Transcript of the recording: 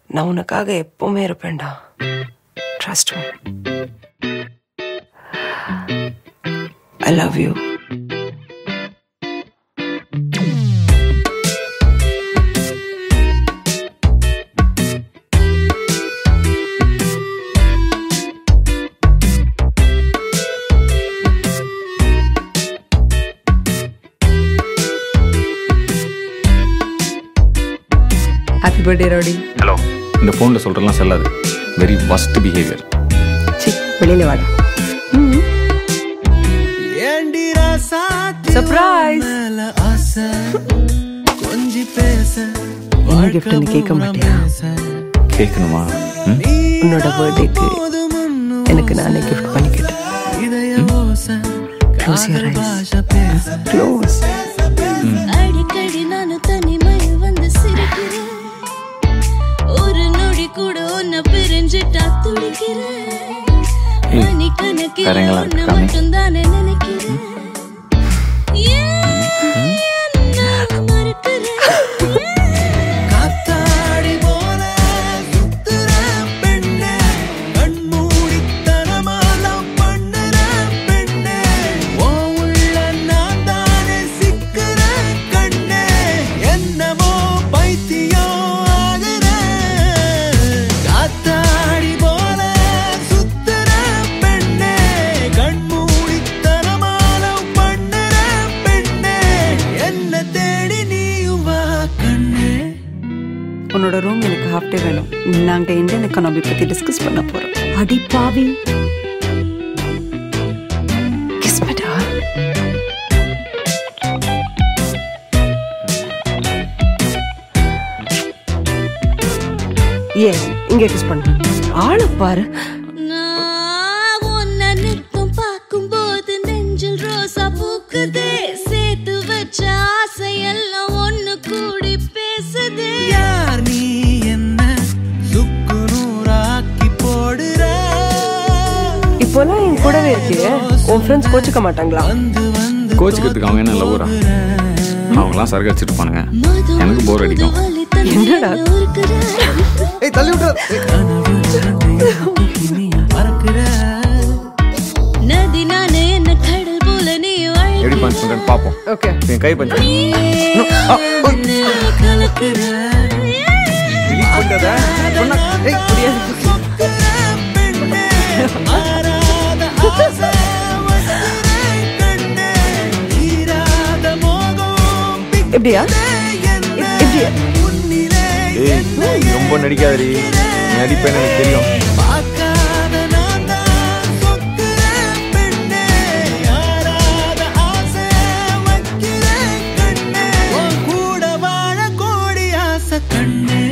நான் உனக்காக எப்பவுமே இருப்பேன்டா trust me I love you happy birthday rowdy hello இந்த ஃபோனில் சொல்கிறலாம் செல்லாது வெரி worst பிஹேவியர் சி வெளியில வாடா சர்ப்ரைஸ் என்ன கிஃப்ட்னு கேட்க மாட்டியா கேட்கணுமா ம்? உன்னோட பர்த்டேக்கு எனக்கு நானே கிஃப்ட் பண்ணிக்கிட்டேன் க்ளோஸ் யுவர் ஐஸ் க்ளோஸ் அடிக்கடி நானும் தனிமையில் வந்து சிரிக்கிறேன் ஒரு நொடி கூட உன்னை பிரிஞ்சுட்டா துடிக்கிறேன் ஏய், மணிக்கணக்கில் கரைங்களா உன்னை இருக்காமே. மட்டும்தானே நினைக்கிறேன் ஏன் என்ன மறுக்கிறேன் காத்தாடி போல சுத்துற பெண்ணே கண்மூடித்தனமாலாம் பண்ணுற பெண்ணே ஓ உள்ள நான் தானே சிக்கிற கண்ணே என்னமோ பைத்தியம் ஆகுற காத்தாடி போல சுத்துற பெண்ணே கண்மூடித்தனமாலாம் பண்ணுற பெண்ணே என்ன தேடி நீயும் வா கண்ணே உன்னோட ரூம் எனக்கு ஹாஃப் டே வேணும் நாங்க இந்தியன் எக்கானமி பத்தி டிஸ்கஸ் பண்ண போறோம் அடி பாவி கிஸ் பண்ணா ஏன் இங்க கிஸ் பண்ண ஆளை பாரு நான் உன்னை நித்தம் பார்க்கும்போது நெஞ்சில் ரோசா பூக்குதே சேர்த்து வச்ச ஆசையெல்லாம் ஒண்ணு கூடி பேசுதே யார் நீ என்ன சுக்கு நூறாக்கி போடுற இப்போலாம் என் கூடவே இருக்கியே உன் ஃப்ரெண்ட்ஸ் கோச்சுக்க மாட்டாங்களா வந்து வந்து கோச்சிக்கிறதுக்கு அவங்க என்ன லவ்வரா அவங்களாம் சரக்கு அடிச்சிருப்பானுங்க எனக்கு போர் அடிக்கும் என்னடா? ஏய் தள்ளி விட்டு மறக்கிற நதி நானே என்ன கடல் போல நீ எப்படி பஞ்ச் பண்ணுறேன்னு பார்ப்போம் ஓகே என் கை பஞ்ச் கலக்குற பெண்ணே மாறாத ஆசை வசிக்கிற கண்ணே தீராத மோகம் எப்படியா என்ன எப்படியா உன்னிலே ஏய் ரொம்ப நடிக்காதடி நீ அடிப்பேன்னு எனக்கு தெரியும் பார்க்காத நான் தான் சொக்குற பெண்ணே யாராத ஆசை வைக்கிற கண்ணே உன் கூட வாழ கோடி ஆசை கண்ணே